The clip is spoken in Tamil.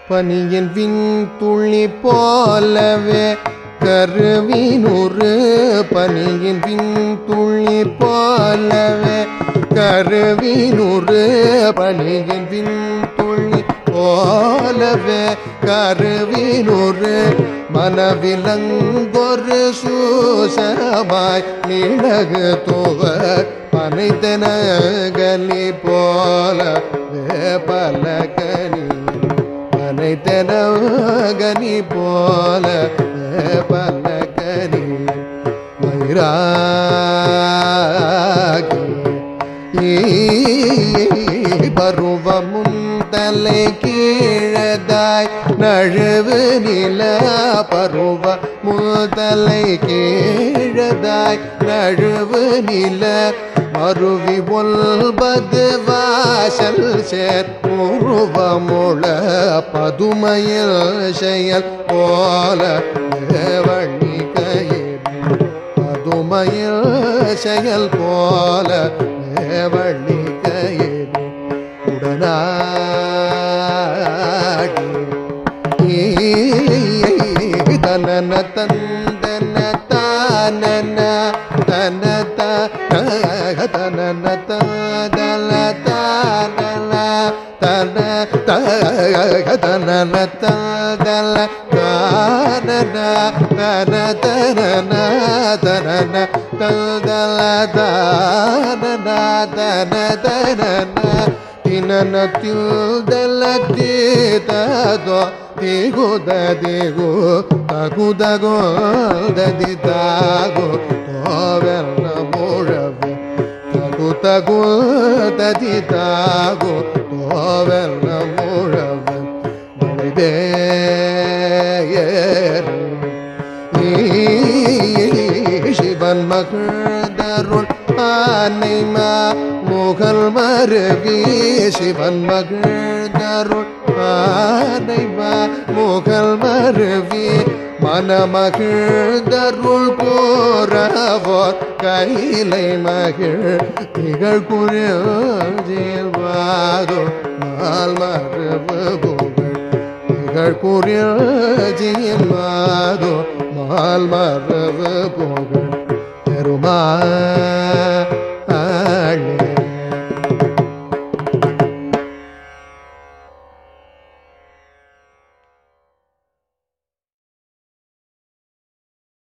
பனியின் விண்துளி போலவே கருவினுறு பனியின் விண்துளி போலவே கருவினுறு பனியின் விண்துளி போலவே கருவினுறு மனவிலங்கொரு சூசமாய் நிழகு துவ பனைத்தனகலி போல பலகனி பனைத்தனகனி போல பலகனி மயிராகி பருவமுன் தலை கீழதாய் நழுவு நில பருவ முதலை கீழதாய் நழுவு நில மருவி ஒன்பது வாசல் சேர் உருவமுள பதுமையில் செயல் போல வழி கயிறு பதுமையில் செயல் போல வழி கயிறு உடனாடி தனன தந்தன தானன தன தனன ததல தானல தன தனன ததல தானன தன தனன தனன ததல தானன தன தனன ತಿನನತ್ಯುದಲತೀತದೋ ದಿಗುದ ದಿಗು ತಗುದಗೋ ದದಿತಾಗೋ ತೋವೆಲ್ಲ ಮೂಳವೆ ತಗು ತಗು ದದಿತಾಗೋ ತೋವೆಲ್ಲ ಮೂಳವೆ ಬಳಿದೆ ಶಿವನ್ மகிழ்ந்தருள் ஆனைமா முகல் மருவி சிவன் மகிழ்ந்தருள் ஆனைமா முகல் மருவி மனமகிழ்ந்தருள் கூறவோர் கைலை மகிழ் திகழ் குழில்வாதோ மால் மரபு புகழ் திகழ் குழில் மாதோ மால் மரபு புகழ் பெருமாள்